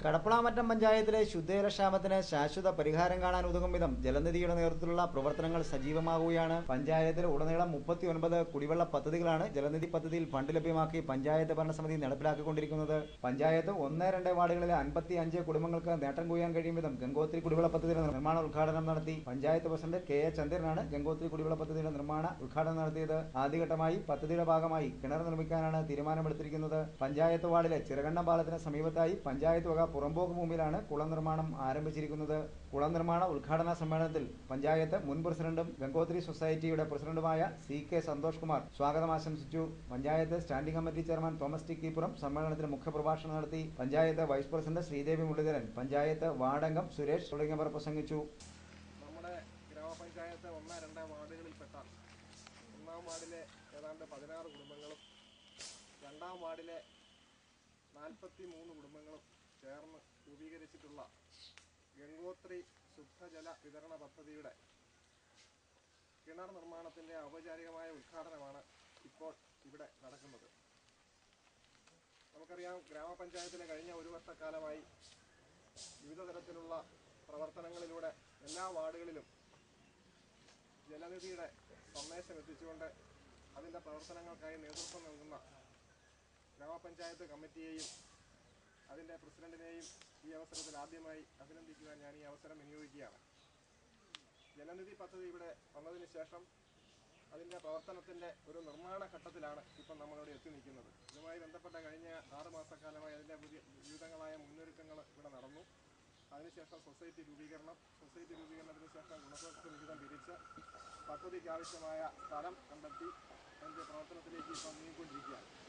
കടപ്പളാമറ്റം പഞ്ചായത്തിലെ ശുദ്ധജലക്ഷാമത്തിന് ശാശ്വത പരിഹാരം കാണാൻ ഉതകും വിധം ജലനിധിയുടെ നേതൃത്വത്തിലുള്ള പ്രവർത്തനങ്ങൾ സജീവമാകുകയാണ് പഞ്ചായത്തിൽ ഉടനീളം മുപ്പത്തി ഒൻപത് കുടിവെള്ള പദ്ധതികളാണ് ജലനിധി പദ്ധതിയിൽ ഫണ്ട് ലഭ്യമാക്കി പഞ്ചായത്ത് ഭരണസമിതി നടപ്പിലാക്കിക്കൊണ്ടിരിക്കുന്നത് പഞ്ചായത്ത് ഒന്ന് രണ്ട് വാർഡുകളിലെ അൻപത്തി അഞ്ച് കുടുംബങ്ങൾക്ക് നേട്ടം കൊയ്യാൻ കഴിയും വിധം ഗംഗോത്രി കുടിവെള്ള പദ്ധതിയുടെ നിർമ്മാണ ഉദ്ഘാടനം നടത്തി പഞ്ചായത്ത് പ്രസിഡന്റ് കെ എ ചന്ദ്രനാണ് ഗംഗോത്രി കുടിവെള്ള പദ്ധതിയുടെ നിർമ്മാണ ഉദ്ഘാടനം നടത്തിയത് ആദ്യഘട്ടമായി പദ്ധതിയുടെ ഭാഗമായി കിണർ നിർമ്മിക്കാനാണ് തീരുമാനമെടുത്തിരിക്കുന്നത് പഞ്ചായത്ത് വാർഡിലെ ചിറകണ്ണം പാലത്തിന് സമീപത്തായി പഞ്ചായത്ത് വക പുറമ്പോക്ക് ഭൂമിയിലാണ് കുളം നിർമ്മാണം ആരംഭിച്ചിരിക്കുന്നത് കുളം നിർമ്മാണ ഉദ്ഘാടന സമ്മേളനത്തിൽ പഞ്ചായത്ത് മുൻ പ്രസിഡന്റും ഗംഗോത്രി സൊസൈറ്റിയുടെ പ്രസിഡന്റുമായ സി കെ സന്തോഷ് കുമാർ സ്വാഗതം ആശംസിച്ചു panchayat standing committee chairman Thomas T Keeppuram സമ്മേളനത്തിൽ മുഖ്യപ്രഭാഷണം നടത്തി പഞ്ചായത്ത് വൈസ് പ്രസിഡന്റ് ശ്രീദേവി മുരളീധരൻ പഞ്ചായത്ത് വാർഡംഗം സുരേഷ് തുടങ്ങിയവർ പ്രസംഗിച്ചു നമ്മുടെ ഗ്രാമപഞ്ചായത്ത് ഒന്ന് രണ്ട് വാർഡുകളിൽപ്പെട്ട ഒന്നാം വാർഡിലെ ഏതാണ്ട് പതിനാറ് കുടുംബങ്ങളും രണ്ടാം വാർഡിലെ നാൽപ്പത്തി മൂന്ന് കുടുംബങ്ങളും ചേർന്ന് രൂപീകരിച്ചിട്ടുള്ള ഗംഗോത്രി ശുദ്ധജല വിതരണ പദ്ധതിയുടെ കിണർ നിർമ്മാണത്തിൻ്റെ ഔപചാരികമായ ഉദ്ഘാടനമാണ് ഇപ്പോൾ ഇവിടെ നടക്കുന്നത് നമുക്കറിയാം ഗ്രാമപഞ്ചായത്തിലെ കഴിഞ്ഞ ഒരു വർഷക്കാലമായി വിവിധ തരത്തിലുള്ള പ്രവർത്തനങ്ങളിലൂടെ എല്ലാ വാർഡുകളിലും ജലനിധിയുടെ സന്ദേശം എത്തിച്ചുകൊണ്ട് അതിൻ്റെ പ്രവർത്തനങ്ങൾക്കായി നേതൃത്വം നൽകുന്ന ഗ്രാമപഞ്ചായത്ത് കമ്മിറ്റിയെയും അതിൻ്റെ പ്രസിഡന്റിനെയും ഈ അവസരത്തിൽ ആദ്യമായി അഭിനന്ദിക്കുവാൻ ഞാൻ ഈ അവസരം വിനിയോഗിക്കുകയാണ് ജലനിധി പദ്ധതി ഇവിടെ വന്നതിന് ശേഷം അതിൻ്റെ പ്രവർത്തനത്തിൻ്റെ ഒരു നിർമ്മാണ ഘട്ടത്തിലാണ് ഇപ്പം നമ്മളിവിടെ എത്തി നിൽക്കുന്നത് ഇതുമായി ബന്ധപ്പെട്ട കഴിഞ്ഞ ആറ് മാസക്കാലമായി അതിൻ്റെ പുതിയ വിവിധങ്ങളായ മുന്നൊരുക്കങ്ങൾ ഇവിടെ നടന്നു അതിനുശേഷം സൊസൈറ്റി രൂപീകരണം സൊസൈറ്റി രൂപീകരണത്തിന് ശേഷം ഗുണഭോക്തൃ വിഹിതം പിരിച്ച് പദ്ധതിക്ക് ആവശ്യമായ സ്ഥലം കണ്ടെത്തി അതിൻ്റെ പ്രവർത്തനത്തിലേക്ക് ഇപ്പം നീങ്ങിക്കൊണ്ടിരിക്കുകയാണ്